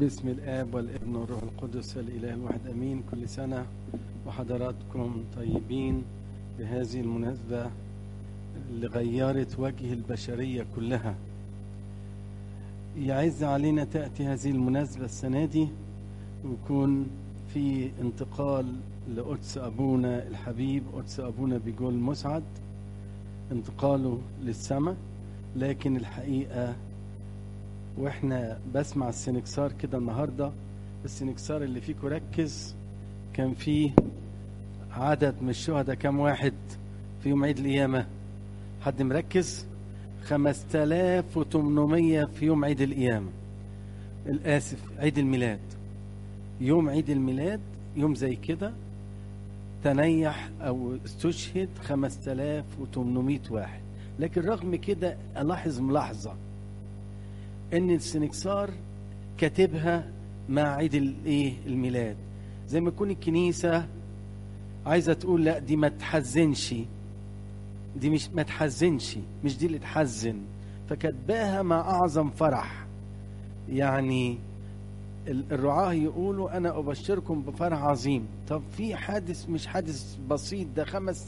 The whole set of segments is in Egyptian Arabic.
باسم الآب والابن والروح القدس الإله الواحد أمين كل سنة وحضراتكم طيبين بهذه المناسبة اللي غيرت وجه البشرية كلها يعز علينا تأتي هذه المناسبة السنة دي ويكون في انتقال لقدس أبونا الحبيب قدس أبونا بيقول مسعد انتقاله للسماء لكن الحقيقة واحنا بسمع السنكسار كده النهارده السنكسار اللي فيكم ركز كان فيه عدد من الشهداء كام واحد في يوم عيد القيامة حد مركز 5800 في يوم عيد القيامة الآسف عيد الميلاد يوم عيد الميلاد يوم زي كده تنيح أو استشهد 5800 واحد لكن رغم كده ألاحظ ملاحظة ان السنكسار كاتبها مع عيد الايه الميلاد زي ما تكون الكنيسه عايزه تقول لا دي ما تحزنش دي مش ما تحزنش مش دي اللي تحزن فكاتباها مع اعظم فرح يعني الرعاه يقولوا انا ابشركم بفرح عظيم طب في حادث مش حادث بسيط ده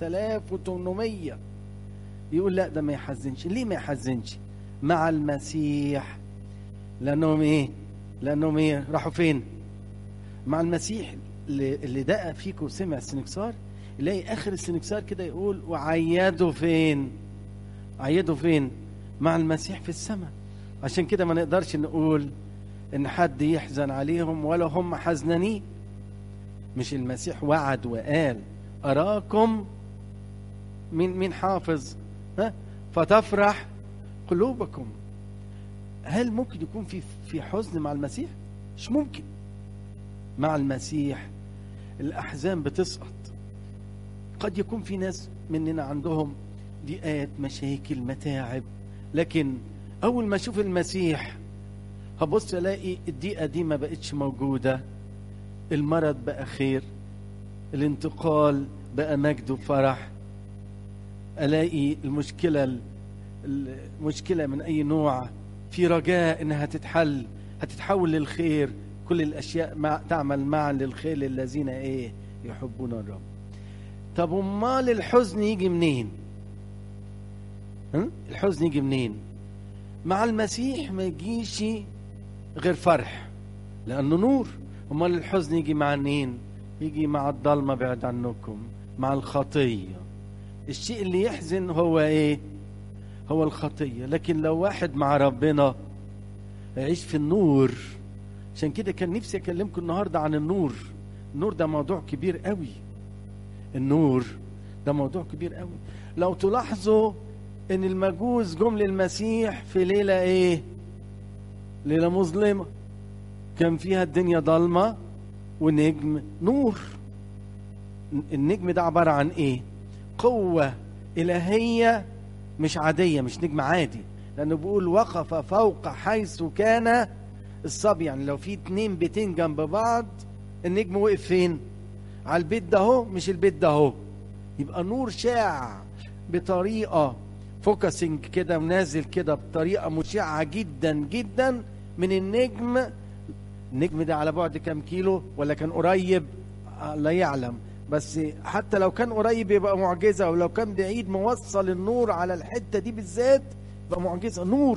5800 يقول لا ده ما يحزنش ليه ما يحزنش مع المسيح لانهم ايه لانهم ايه راحوا فين مع المسيح اللي, اللي دقق فيكم وسمع السنكسار يلاقي اخر السنكسار كده يقول وعيدوا فين عيدوا فين مع المسيح في السماء عشان كده ما نقدرش نقول ان حد يحزن عليهم ولا هم حزنانين مش المسيح وعد وقال اراكم مين مين حافظ ها فتفرح قلوبكم هل ممكن يكون في في حزن مع المسيح؟ مش ممكن. مع المسيح الاحزان بتسقط. قد يكون في ناس مننا عندهم ضيقات، مشاكل، متاعب، لكن اول ما اشوف المسيح هبص الاقي الضيقه دي ما بقتش موجوده. المرض بقى خير. الانتقال بقى مجد وفرح. الاقي المشكله المشكله من اي نوع في رجاء انها تتحل هتتحول للخير كل الاشياء مع تعمل معا للخير للذين ايه يحبون الرب طب امال الحزن يجي منين ها؟ الحزن يجي منين مع المسيح ما يجيش غير فرح لانه نور امال الحزن يجي مع منين يجي مع الضلمه بعد عنكم مع الخطيه الشيء اللي يحزن هو ايه هو الخطية لكن لو واحد مع ربنا يعيش في النور عشان كده كان نفسي أكلمكم النهاردة عن النور النور ده موضوع كبير قوي النور ده موضوع كبير قوي لو تلاحظوا ان المجوس جم للمسيح في ليلة ايه ليلة مظلمة كان فيها الدنيا ضلمة ونجم نور النجم ده عبارة عن ايه قوة إلهية مش عادية مش نجم عادي لأنه بيقول وقف فوق حيث كان الصبي يعني لو في اتنين بيتين جنب بعض النجم وقف فين على البيت ده اهو مش البيت ده اهو يبقى نور شاع بطريقة فوكسنج كده ونازل كده بطريقة مشعة جدا جدا من النجم النجم ده على بعد كام كيلو ولا كان قريب لا يعلم بس حتى لو كان قريب يبقى معجزة ولو كان بعيد موصل النور على الحتة دي بالذات يبقى معجزة نور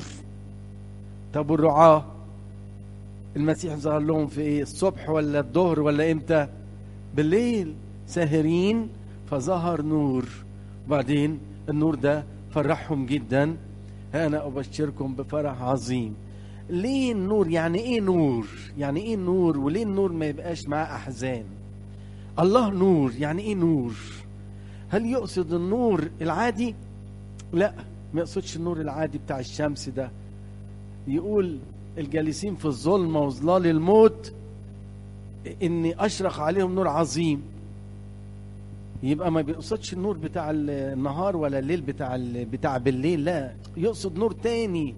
طب والرعاة المسيح ظهر لهم في ايه الصبح ولا الظهر ولا امتى بالليل ساهرين فظهر نور وبعدين النور ده فرحهم جدا انا ابشركم بفرح عظيم ليه النور يعني ايه نور يعني ايه نور وليه النور ما يبقاش معاه احزان الله نور يعني ايه نور هل يقصد النور العادي لا ما يقصدش النور العادي بتاع الشمس ده يقول الجالسين في الظلمة وظلال الموت اني اشرق عليهم نور عظيم يبقى ما بيقصدش النور بتاع النهار ولا الليل بتاع بتاع بالليل لا يقصد نور تاني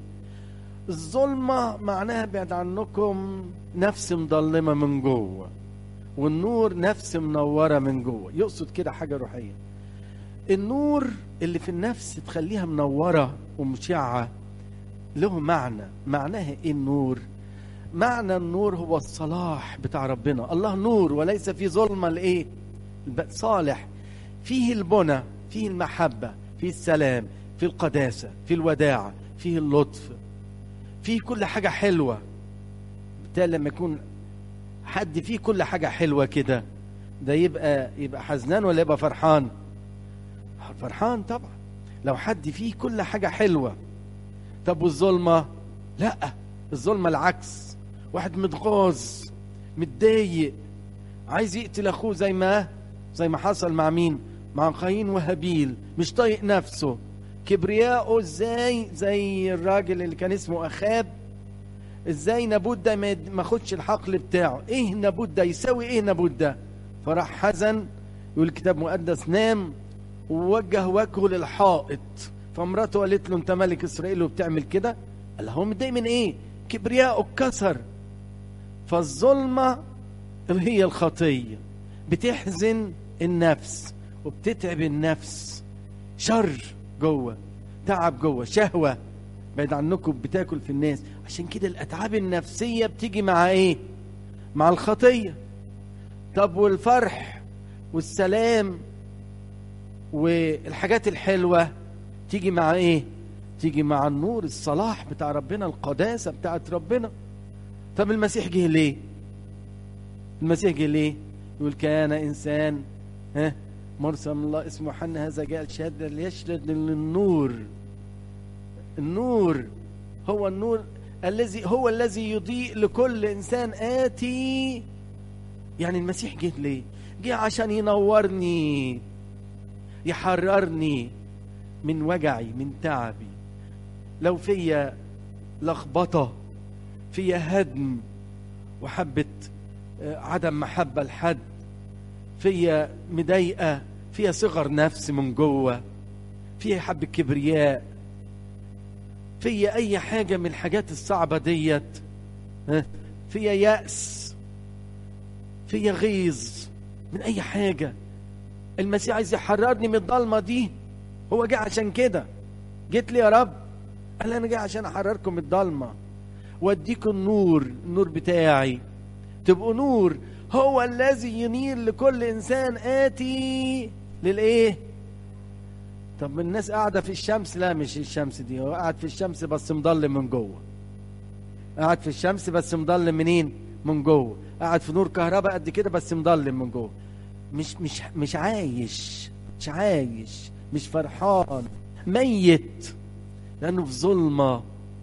الظلمة معناها بعد عنكم نفس مضلمة من جوه والنور نفس منورة من جوه يقصد كده حاجة روحية النور اللي في النفس تخليها منورة ومشعة له معنى معناها ايه النور معنى النور هو الصلاح بتاع ربنا الله نور وليس في ظلمة لإيه الب- صالح فيه البنى فيه المحبة فيه السلام فيه القداسة فيه الوداعة فيه اللطف فيه كل حاجة حلوة بالتالي لما يكون حد فيه كل حاجة حلوة كده ده يبقى يبقى حزنان ولا يبقى فرحان فرحان طبعا لو حد فيه كل حاجة حلوة طب والظلمة لا الظلمة العكس واحد متغاظ متضايق عايز يقتل اخوه زي ما زي ما حصل مع مين مع قايين وهابيل مش طايق نفسه كبرياءه ازاي زي الراجل اللي كان اسمه اخاب ازاي نابوت ده ما يد- ما خدش الحقل بتاعه ايه نابوت ده يساوي ايه نابوت ده فراح حزن يقول الكتاب المقدس نام ووجه وجهه للحائط فمراته قالت له انت ملك اسرائيل وبتعمل كده قال لها هو متضايق من ايه كبرياءه اتكسر فالظلمه اللي هي الخطيه بتحزن النفس وبتتعب النفس شر جوه تعب جوه شهوه بعيد عنكم بتاكل في الناس عشان كده الاتعاب النفسيه بتيجي مع ايه مع الخطيه طب والفرح والسلام والحاجات الحلوه تيجي مع ايه تيجي مع النور الصلاح بتاع ربنا القداسه بتاعت ربنا طب المسيح جه ليه المسيح جه ليه يقول كان انسان ها مرسل من الله اسمه حنا هذا جاء الشهاده ليشهد للنور النور هو النور الذي هو الذي يضيء لكل انسان اتي يعني المسيح جه ليه جه عشان ينورني يحررني من وجعي من تعبي لو فيا لخبطه فيا هدم وحبه آه، عدم محبه لحد فيا مضايقه فيها صغر نفس من جوه فيها حبه كبرياء فيا اي حاجه من الحاجات الصعبه ديت ها؟ فيا يأس فيا غيظ من اي حاجه المسيح عايز يحررني من الضلمه دي هو جه عشان كده جيت لي يا رب قال انا جاي عشان احرركم من الضلمه واديكم النور النور بتاعي تبقوا نور هو الذي ينير لكل انسان اتي للايه طب الناس قاعده في الشمس لا مش الشمس دي هو قاعد في الشمس بس مضلم من جوه قاعد في الشمس بس مضلم منين من جوه قاعد في نور كهرباء قد كده بس مضلم من جوه مش مش مش عايش مش عايش مش فرحان ميت لانه في ظلمه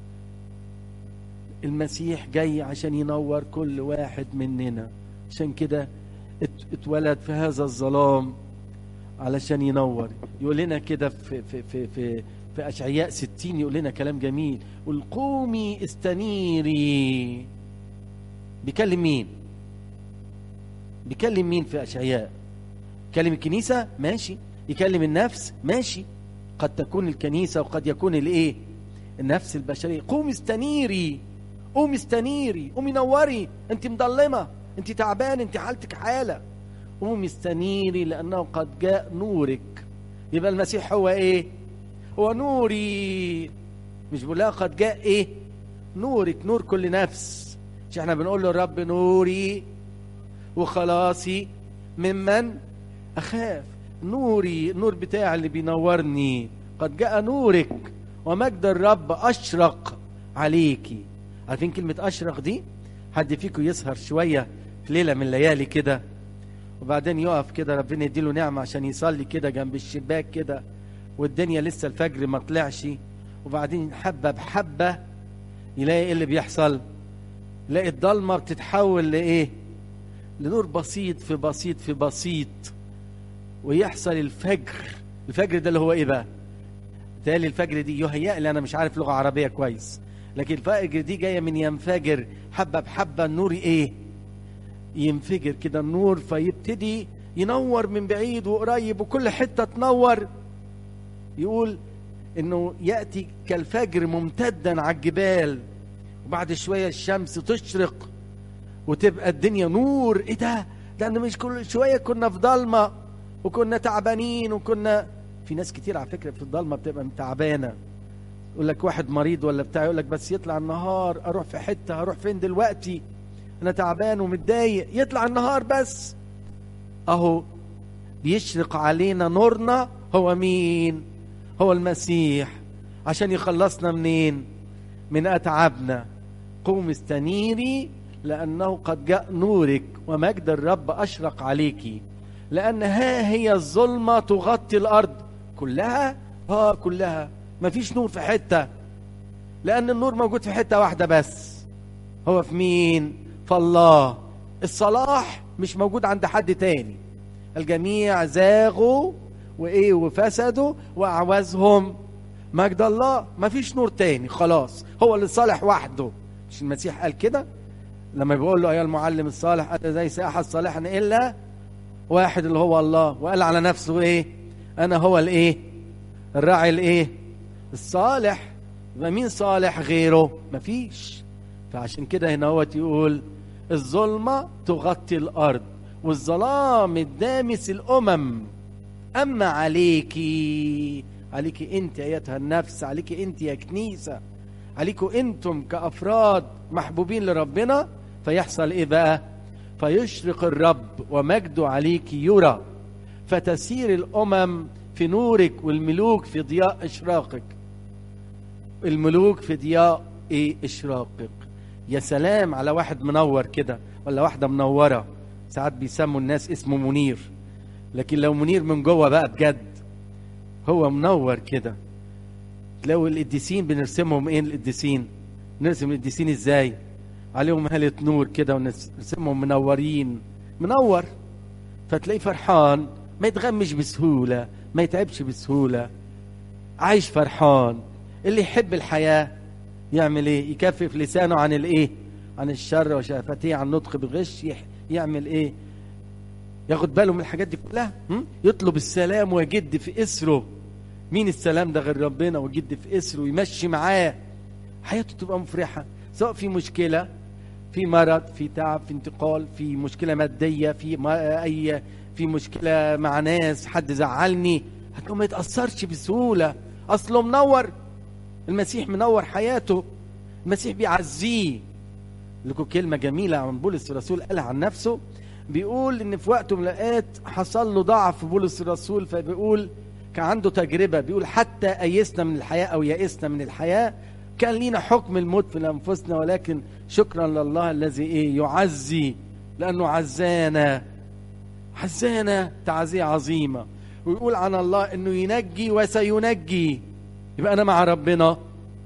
المسيح جاي عشان ينور كل واحد مننا عشان كده ات- اتولد في هذا الظلام علشان ينور يقول لنا كده في في في في في اشعياء 60 يقول لنا كلام جميل قل قومي استنيري بيكلم مين بيكلم مين في اشعياء يكلم الكنيسه ماشي يكلم النفس ماشي قد تكون الكنيسه وقد يكون الايه النفس البشريه قومي استنيري قومي استنيري قومي نوري انت مضلمه انت تعبان انت حالتك حاله قومي استنيري لانه قد جاء نورك يبقى المسيح هو ايه هو نوري مش بقول لها قد جاء ايه نورك نور كل نفس مش احنا بنقول له الرب نوري وخلاصي ممن اخاف نوري النور بتاعي اللي بينورني قد جاء نورك ومجد الرب اشرق عليكي عارفين كلمه اشرق دي حد فيكم يسهر شويه في ليله من الليالي كده وبعدين يقف كده ربنا يديله نعمه عشان يصلي كده جنب الشباك كده والدنيا لسه الفجر ما طلعش وبعدين حبه بحبه يلاقي ايه اللي بيحصل يلاقي الضلمه بتتحول لايه لنور بسيط في بسيط في بسيط ويحصل الفجر الفجر ده اللي هو ايه بقى تالي الفجر دي يهيأ لي انا مش عارف لغه عربيه كويس لكن الفجر دي جايه من ينفجر حبه بحبه النور ايه ينفجر كده النور فيبتدي ينور من بعيد وقريب وكل حته تنور يقول انه ياتي كالفجر ممتدا على الجبال وبعد شويه الشمس تشرق وتبقى الدنيا نور ايه ده لان مش كل شويه كنا في ضلمه وكنا تعبانين وكنا في ناس كتير على فكره في الضلمه بتبقى تعبانه يقول لك واحد مريض ولا بتاع يقول لك بس يطلع النهار اروح في حته هروح فين دلوقتي انا تعبان ومتضايق يطلع النهار بس اهو بيشرق علينا نورنا هو مين هو المسيح عشان يخلصنا منين من اتعابنا قوم استنيري لانه قد جاء نورك ومجد الرب اشرق عليك لان ها هي الظلمه تغطي الارض كلها اه كلها مفيش نور في حته لان النور موجود في حته واحده بس هو في مين في الله الصلاح مش موجود عند حد تاني الجميع زاغوا وايه وفسدوا واعوزهم مجد الله مفيش نور تاني خلاص هو اللي صالح وحده مش المسيح قال كده لما بيقول له ايها المعلم الصالح انا ليس احد صالحا الا واحد اللي هو الله وقال على نفسه ايه انا هو الايه الراعي الايه الصالح يبقى مين صالح غيره مفيش فعشان كده هنا هو يقول الظلمه تغطي الارض والظلام الدامس الامم اما عليكي عليكي انت ايتها النفس عليكي انت يا كنيسه عليكم انتم كافراد محبوبين لربنا فيحصل ايه بقى فيشرق الرب ومجده عليك يرى فتسير الامم في نورك والملوك في ضياء اشراقك الملوك في ضياء ايه اشراقك يا سلام على واحد منور كده ولا واحده منوره ساعات بيسموا الناس اسمه منير لكن لو منير من جوه بقى بجد هو منور كده تلاقوا القديسين بنرسمهم ايه القديسين نرسم القديسين ازاي عليهم هالة نور كده ونرسمهم منورين منور فتلاقيه فرحان ما يتغمش بسهولة ما يتعبش بسهولة عايش فرحان اللي يحب الحياة يعمل ايه يكفف لسانه عن الايه عن الشر وشفتيه عن نطق بغش يعمل ايه ياخد باله من الحاجات دي كلها يطلب السلام ويجد في اسره مين السلام ده غير ربنا ويجد في اسره ويمشي معاه حياته تبقى مفرحه سواء في مشكله في مرض في تعب في انتقال في مشكله ماديه في ما اي في مشكله مع ناس حد زعلني هتلاقيه ما يتاثرش بسهوله اصله منور المسيح منور حياته المسيح بيعزيه لكم كلمه جميله عن بولس الرسول قالها عن نفسه بيقول ان في وقت من الاوقات حصل له ضعف بولس الرسول فبيقول كان عنده تجربه بيقول حتى ايسنا من الحياه او يئسنا من الحياه كان لينا حكم الموت في انفسنا ولكن شكرا لله الذي ايه يعزي لانه عزانا عزانا تعزيه عظيمه ويقول عن الله انه ينجي وسينجي يبقى انا مع ربنا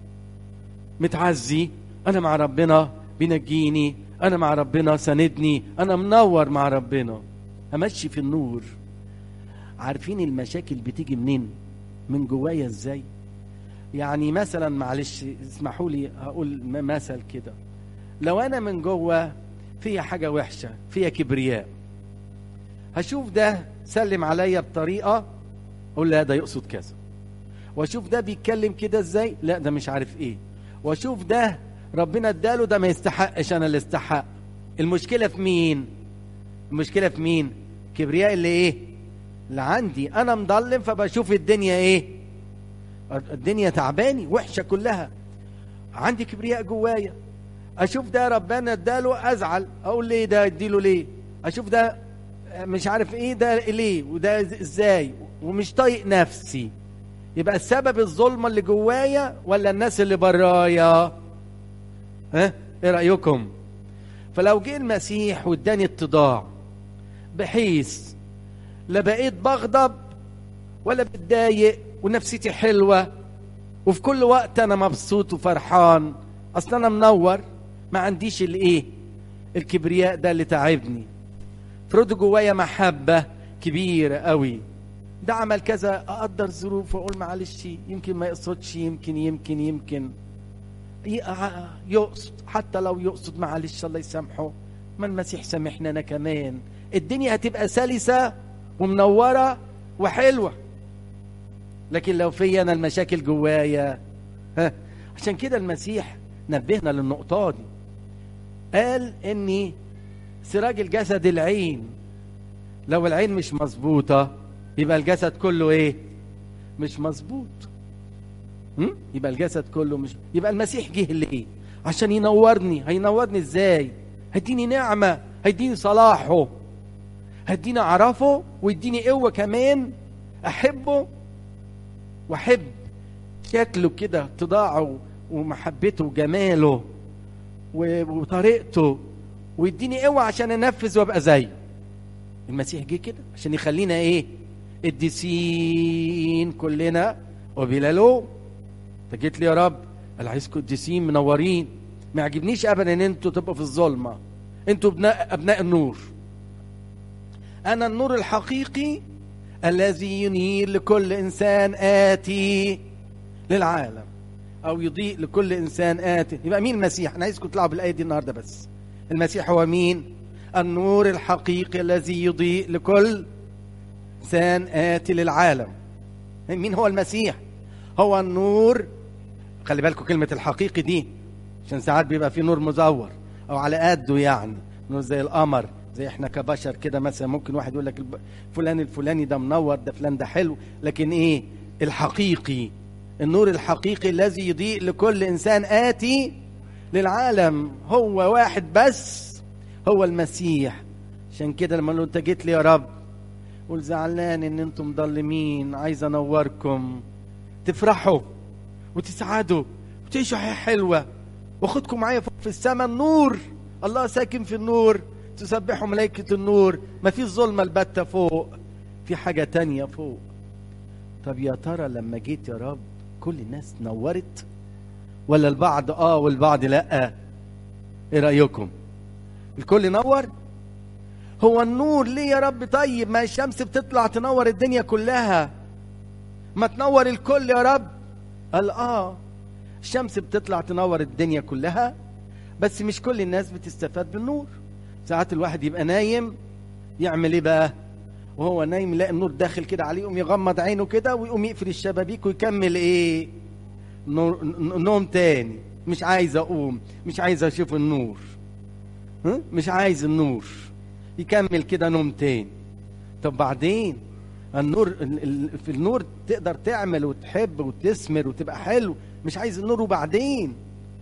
متعزي انا مع ربنا بينجيني انا مع ربنا ساندني انا منور مع ربنا امشي في النور عارفين المشاكل بتيجي منين من جوايا ازاي يعني مثلا معلش اسمحوا لي هقول مثل كده لو انا من جوه فيها حاجه وحشه فيها كبرياء هشوف ده سلم عليا بطريقه اقول لا ده يقصد كذا واشوف ده بيتكلم كده ازاي لا ده مش عارف ايه واشوف ده ربنا اداله ده ما يستحقش انا اللي استحق المشكله في مين المشكله في مين كبرياء اللي ايه اللي عندي انا مضلم فبشوف الدنيا ايه الدنيا تعباني وحشه كلها عندي كبرياء جوايا اشوف ده ربنا اداله ازعل اقول ليه ده اديله ليه اشوف ده مش عارف ايه ده ليه وده ازاي ومش طايق نفسي يبقى السبب الظلمه اللي جوايا ولا الناس اللي برايا ها ايه رايكم فلو جه المسيح واداني اتضاع بحيث لا بقيت بغضب ولا بتضايق ونفسيتي حلوه وفي كل وقت انا مبسوط وفرحان اصل انا منور ما عنديش الايه الكبرياء ده اللي تعبني فرد جوايا محبه كبيره قوي ده عمل كذا اقدر ظروف واقول معلش يمكن ما يقصدش يمكن يمكن يمكن يقصد حتى لو يقصد معلش الله يسامحه ما المسيح سامحنا انا كمان الدنيا هتبقى سلسه ومنوره وحلوه لكن لو في انا المشاكل جوايا ها عشان كده المسيح نبهنا للنقطه دي قال اني سراج الجسد العين لو العين مش مظبوطه يبقى الجسد كله ايه مش مظبوط هم؟ يبقى الجسد كله مش يبقى المسيح جه ليه عشان ينورني هينورني ازاي هيديني نعمه هيديني صلاحه هيديني اعرفه ويديني قوه كمان احبه واحب شكله كده اتضاعه ومحبته وجماله و- وطريقته ويديني قوه عشان انفذ وابقى زيه المسيح جه كده عشان يخلينا ايه قديسين كلنا وبلا لوم انت جيت لي يا رب قال عايزكم قديسين منورين ما يعجبنيش ابدا ان انتوا تبقوا في الظلمه انتوا ابناء ابناء النور انا النور الحقيقي الذي ينير لكل انسان اتي للعالم او يضيء لكل انسان اتي يبقى مين المسيح انا عايزكم تطلعوا بالايه دي النهارده بس المسيح هو مين النور الحقيقي الذي يضيء لكل انسان اتي للعالم مين هو المسيح هو النور خلي بالكم كلمة الحقيقي دي عشان ساعات بيبقى في نور مزور او على قده يعني نور زي القمر زي احنا كبشر كده مثلا ممكن واحد يقول لك الب- فلان الفلاني ده منور ده فلان ده حلو لكن ايه الحقيقي النور الحقيقي الذي يضيء لكل انسان اتي للعالم هو واحد بس هو المسيح عشان كده لما نقول انت جيت لي يا رب قول زعلان ان انتم مضلمين عايز انوركم تفرحوا وتسعدوا وتعيشوا حياه حلوه واخدكم معايا فوق في السماء النور الله ساكن في النور تسبحوا ملائكه النور ما فيش ظلمه البتة فوق في حاجه تانية فوق طب يا ترى لما جيت يا رب كل الناس نورت ولا البعض اه والبعض لا ايه رايكم الكل نور هو النور ليه يا رب طيب ما الشمس بتطلع تنور الدنيا كلها ما تنور الكل يا رب قال اه الشمس بتطلع تنور الدنيا كلها بس مش كل الناس بتستفاد بالنور ساعات الواحد يبقى نايم يعمل ايه بقى وهو نايم يلاقي النور داخل كده عليه يقوم يغمض عينه كده ويقوم يقفل الشبابيك ويكمل ايه نور ن- نوم تاني مش عايز اقوم مش عايز اشوف النور ها؟ مش عايز النور يكمل كده نوم تاني طب بعدين النور ال- ال- في النور تقدر تعمل وتحب وتثمر وتبقى حلو مش عايز النور وبعدين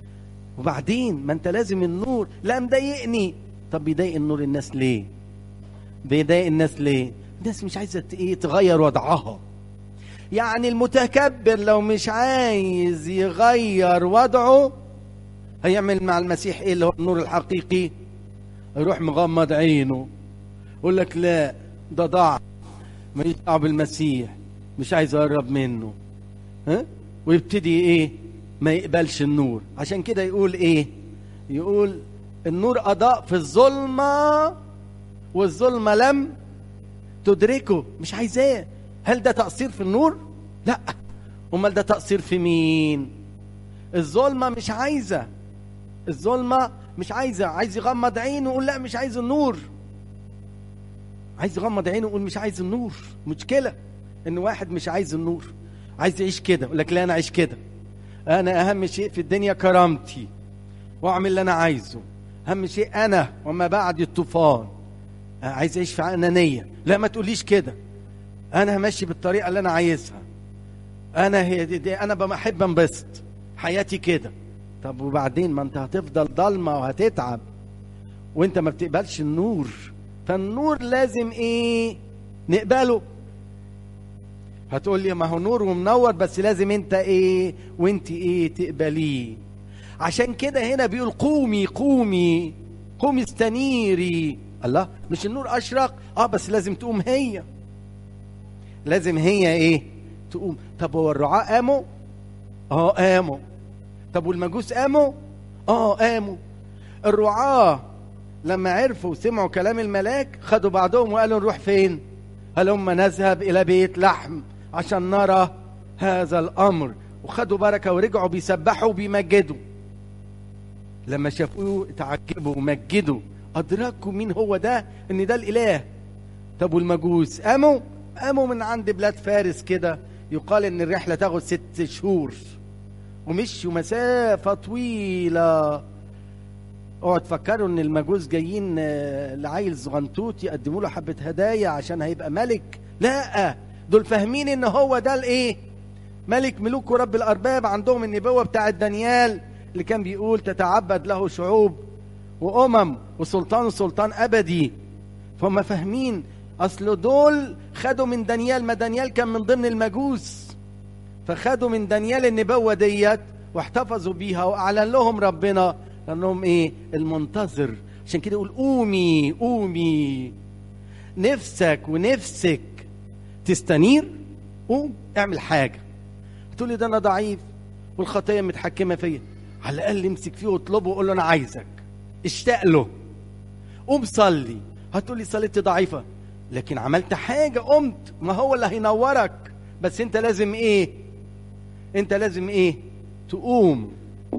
وبعدين ما انت لازم النور لا مضايقني طب بيضايق النور الناس ليه بيضايق الناس ليه الناس مش عايزه ت- ايه تغير وضعها يعني المتكبر لو مش عايز يغير وضعه هيعمل مع المسيح ايه اللي هو النور الحقيقي يروح مغمض عينه يقول لك لا ده ضعف ماليش دعوه بالمسيح مش عايز اقرب منه ها ويبتدي ايه ما يقبلش النور عشان كده يقول ايه يقول النور اضاء في الظلمه والظلمه لم تدركه مش عايزاه هل ده تقصير في النور لا امال ده تقصير في مين الظلمه مش عايزه الظلمه مش عايزه عايز يغمض عينه ويقول لا مش عايز النور عايز يغمض عينه ويقول مش عايز النور مشكله ان واحد مش عايز النور عايز يعيش كده يقول لك لا انا اعيش كده انا اهم شيء في الدنيا كرامتي واعمل اللي انا عايزه اهم شيء انا وما بعد الطوفان عايز اعيش في انانيه لا ما تقوليش كده انا همشي بالطريقه اللي انا عايزها انا هي دي, دي انا بحب انبسط حياتي كده طب وبعدين ما انت هتفضل ضلمه وهتتعب وانت ما بتقبلش النور فالنور لازم ايه نقبله هتقول لي ما هو نور ومنور بس لازم انت ايه وانت ايه تقبليه عشان كده هنا بيقول قومي قومي قومي استنيري الله مش النور اشرق اه بس لازم تقوم هي لازم هي ايه تقوم طب هو الرعاة قاموا اه قاموا طب والمجوس قاموا اه قاموا الرعاة لما عرفوا وسمعوا كلام الملاك خدوا بعضهم وقالوا نروح فين هلما نذهب الى بيت لحم عشان نرى هذا الامر وخدوا بركه ورجعوا بيسبحوا وبيمجدوا لما شافوه تعجبوا ومجدوا ادركوا مين هو ده ان ده الاله طب والمجوس قاموا قاموا من عند بلاد فارس كده يقال ان الرحله تاخد ست شهور ومشوا مسافه طويله اوعوا تفكروا ان المجوس جايين آه، لعيل صغنطوط يقدموا له حبه هدايا عشان هيبقى ملك لا دول فاهمين ان هو ده الايه ملك ملوك ورب الارباب عندهم النبوه بتاعت دانيال اللي كان بيقول تتعبد له شعوب وامم وسلطان سلطان ابدي فهم فاهمين اصل دول خدوا من دانيال ما دانيال كان من ضمن المجوس فخدوا من دانيال النبوه ديت واحتفظوا بيها واعلن لهم ربنا لانهم ايه المنتظر عشان كده يقول قومي قومي نفسك ونفسك تستنير قوم اعمل حاجه تقول لي ده انا ضعيف والخطيه متحكمه فيا على الاقل امسك فيه واطلبه وقول له انا عايزك اشتاق له قوم صلي هتقول لي صليت ضعيفه لكن عملت حاجه قمت ما هو اللي هينورك بس انت لازم ايه انت لازم ايه تقوم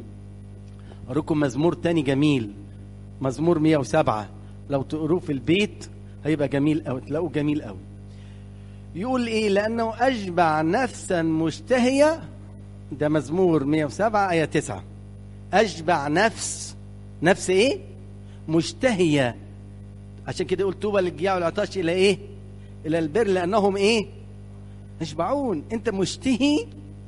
اوريكم مزمور تاني جميل مزمور 107 لو تقروه في البيت هيبقى جميل قوي تلاقوه جميل قوي يقول ايه لانه اشبع نفسا مشتهيه ده مزمور 107 ايه 9 اشبع نفس نفس ايه مشتهيه عشان كده يقول طوبى للجياع والعطاش الى ايه الى البر لانهم ايه يشبعون انت مشتهي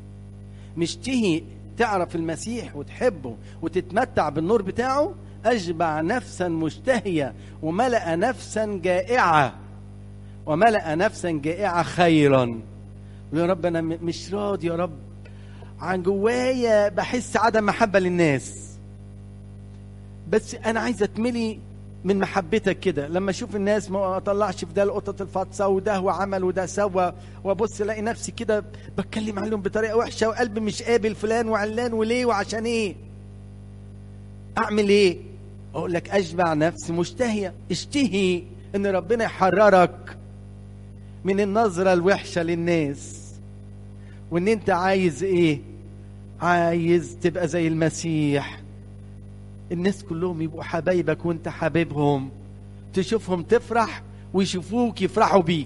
مشتهي تعرف المسيح وتحبه وتتمتع بالنور بتاعه أشبع نفسا مشتهية وملأ نفسا جائعة وملأ نفسا جائعة خيرا يا رب أنا مش راضي يا رب عن جوايا بحس عدم محبة للناس بس أنا عايز أتملي من محبتك كده لما اشوف الناس ما اطلعش في ده القطط الفاطسه وده وعمل وده سوى وابص الاقي نفسي كده بتكلم عليهم بطريقه وحشه وقلبي مش قابل فلان وعلان وليه وعشان ايه اعمل ايه اقول لك اشبع نفسي مشتهيه اشتهي ان ربنا يحررك من النظره الوحشه للناس وان انت عايز ايه عايز تبقى زي المسيح الناس كلهم يبقوا حبايبك وانت حبيبهم تشوفهم تفرح ويشوفوك يفرحوا بيك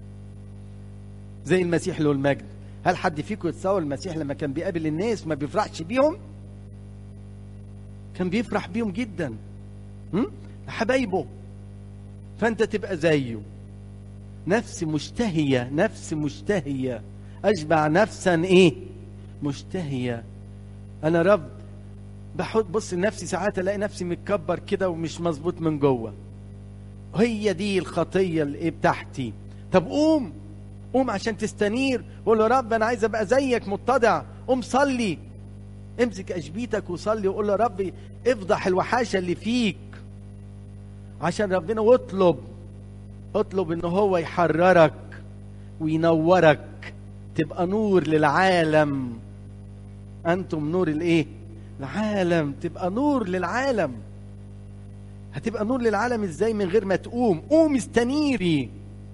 زي المسيح له المجد هل حد فيكم يتصور المسيح لما كان بيقابل الناس ما بيفرحش بيهم كان بيفرح بيهم جدا هم؟ حبايبه فانت تبقى زيه نفس مشتهية نفس مشتهية أشبع نفسا إيه مشتهية أنا رب بحط بص لنفسي ساعات الاقي نفسي متكبر كده ومش مظبوط من جوه هي دي الخطيه اللي بتاعتي طب قوم قوم عشان تستنير وقول له رب انا عايز ابقى زيك متضع قوم صلي امسك اشبيتك وصلي وقول له ربي افضح الوحاشه اللي فيك عشان ربنا واطلب اطلب ان هو يحررك وينورك تبقى نور للعالم انتم نور الايه العالم تبقى نور للعالم هتبقى نور للعالم ازاي من غير ما تقوم قوم استنيري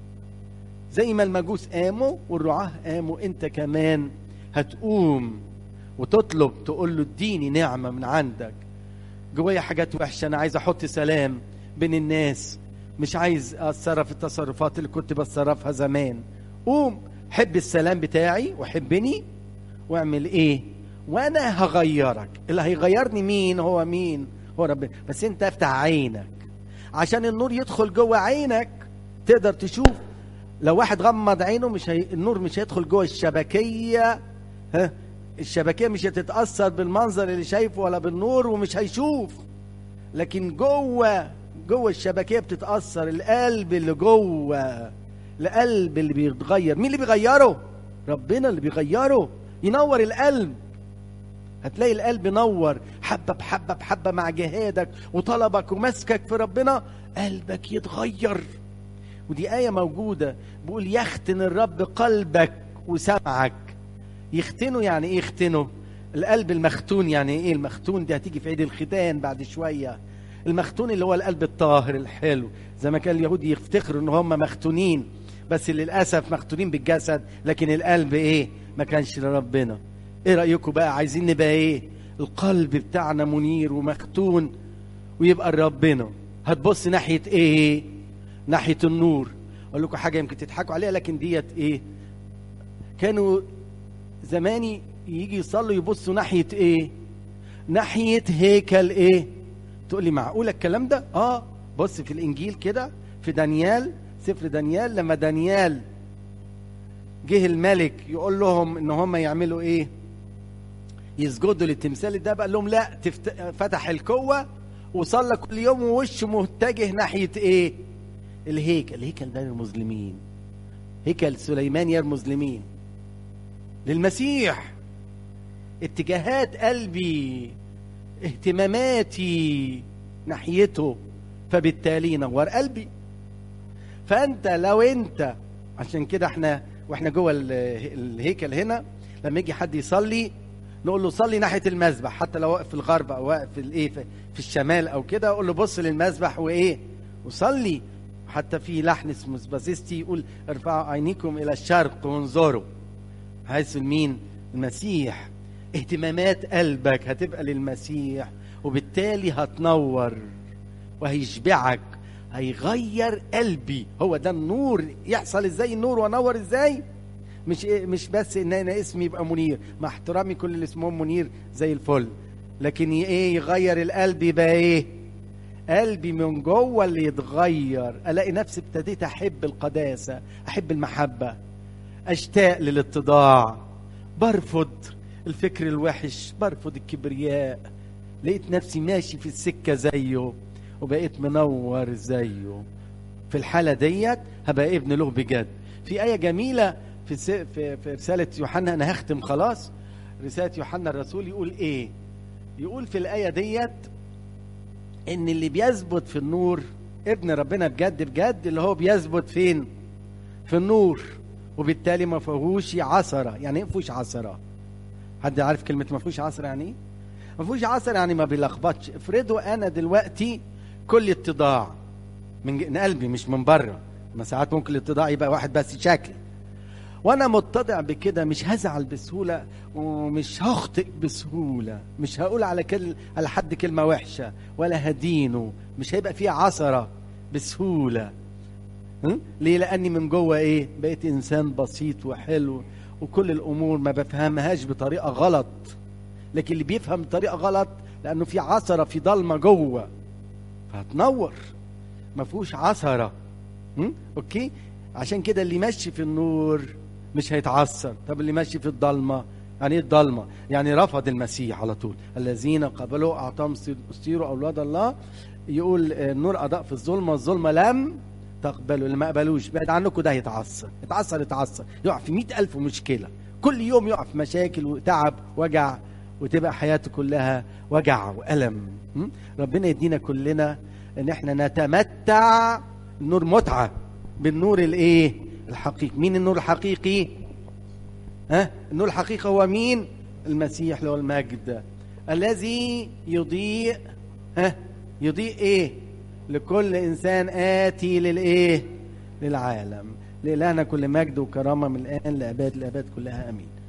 زي ما المجوس قاموا والرعاه قاموا انت كمان هتقوم وتطلب تقول له اديني نعمه من عندك جوايا حاجات وحشه انا عايز احط سلام بين الناس مش عايز اتصرف التصرفات اللي كنت بتصرفها زمان قوم حب السلام بتاعي وحبني واعمل ايه وانا هغيرك اللي هيغيرني مين هو مين هو ربنا بس انت افتح عينك عشان النور يدخل جوه عينك تقدر تشوف لو واحد غمض عينه مش هي... النور مش هيدخل جوه الشبكيه ها الشبكيه مش هتتاثر بالمنظر اللي شايفه ولا بالنور ومش هيشوف لكن جوه جوه الشبكيه بتتاثر القلب اللي جوه القلب اللي بيتغير مين اللي بيغيره ربنا اللي بيغيره ينور القلب هتلاقي القلب نور حبة بحبة بحبة مع جهادك وطلبك ومسكك في ربنا قلبك يتغير ودي آية موجودة بيقول يختن الرب قلبك وسمعك يختنه يعني ايه يختنه القلب المختون يعني ايه المختون دي هتيجي في عيد الختان بعد شوية المختون اللي هو القلب الطاهر الحلو زي ما كان اليهود يفتخروا ان هم مختونين بس للاسف مختونين بالجسد لكن القلب ايه ما كانش لربنا ايه رايكم بقى عايزين نبقى ايه القلب بتاعنا منير ومختون ويبقى ربنا هتبص ناحيه ايه ناحيه النور اقول لكم حاجه يمكن تضحكوا عليها لكن ديت ايه كانوا زماني يجي يصلوا يبصوا ناحيه ايه ناحيه هيكل ايه تقول لي معقوله الكلام ده اه بص في الانجيل كده في دانيال سفر دانيال لما دانيال جه الملك يقول لهم ان هم يعملوا ايه يسجدوا للتمثال ده بقى لهم لا تفت... فتح الكوة وصلى كل يوم ووشه متجه ناحية ايه الهيكل الهيكل ده للمسلمين هيكل سليمان يا المسلمين للمسيح اتجاهات قلبي اهتماماتي ناحيته فبالتالي نور قلبي فانت لو انت عشان كده احنا واحنا جوه الهيكل هنا لما يجي حد يصلي نقول له صلي ناحيه المذبح حتى لو واقف في الغرب او واقف في الايه في الشمال او كده اقول له بص للمذبح وايه وصلي حتى في لحن اسمه سبازيستي يقول ارفعوا عينيكم الى الشرق وانظروا حيث مين المسيح اهتمامات قلبك هتبقى للمسيح وبالتالي هتنور وهيشبعك هيغير قلبي هو ده النور يحصل ازاي النور وانور ازاي مش إيه مش بس ان انا اسمي يبقى منير مع احترامي كل اللي اسمهم منير زي الفل لكن ايه يغير القلب يبقى ايه قلبي من جوه اللي يتغير الاقي نفسي ابتديت احب القداسه احب المحبه اشتاق للاتضاع برفض الفكر الوحش برفض الكبرياء لقيت نفسي ماشي في السكه زيه وبقيت منور زيه في الحالة ديت هبقى ابن له بجد في آية جميلة في, في, في رسالة يوحنا أنا هختم خلاص رسالة يوحنا الرسول يقول إيه يقول في الآية ديت إن اللي بيثبت في النور ابن ربنا بجد بجد اللي هو بيثبت فين في النور وبالتالي ما فيهوش عثرة يعني ايه ما فيهوش عثرة حد عارف كلمة ما فيهوش عثرة يعني ايه ما فيهوش عثرة يعني ما بيلخبطش افرضوا انا دلوقتي كل اتضاع من قلبي مش من بره ما ساعات ممكن الاتضاع يبقى واحد بس شكل وانا متضع بكده مش هزعل بسهوله ومش هخطئ بسهوله مش هقول على كل على حد كلمه وحشه ولا هدينه مش هيبقى فيه عثره بسهوله م? ليه لاني من جوه ايه بقيت انسان بسيط وحلو وكل الامور ما بفهمهاش بطريقه غلط لكن اللي بيفهم بطريقه غلط لانه في عثره في ضلمه جوه فهتنور ما فيهوش عثره م? اوكي عشان كده اللي ماشي في النور مش هيتعثر طب اللي ماشي في الضلمه يعني ايه الضلمه يعني رفض المسيح على طول الذين قبلوا اعطاهم استيروا اولاد الله يقول النور اضاء في الظلمه الظلمه لم تقبلوا اللي ما قبلوش بعد عنكم ده هيتعثر يتعثر يتعثر يقع في مئة ألف مشكلة كل يوم يقع في مشاكل وتعب وجع وتبقى حياته كلها وجع وألم م? ربنا يدينا كلنا ان احنا نتمتع النور متعة بالنور الايه الحقيقي مين النور الحقيقي ها النور الحقيقي هو مين المسيح اللي هو المجد الذي يضيء ها يضيء ايه لكل انسان اتي للايه للعالم لإلهنا كل مجد وكرامه من الان لاباد الاباد كلها امين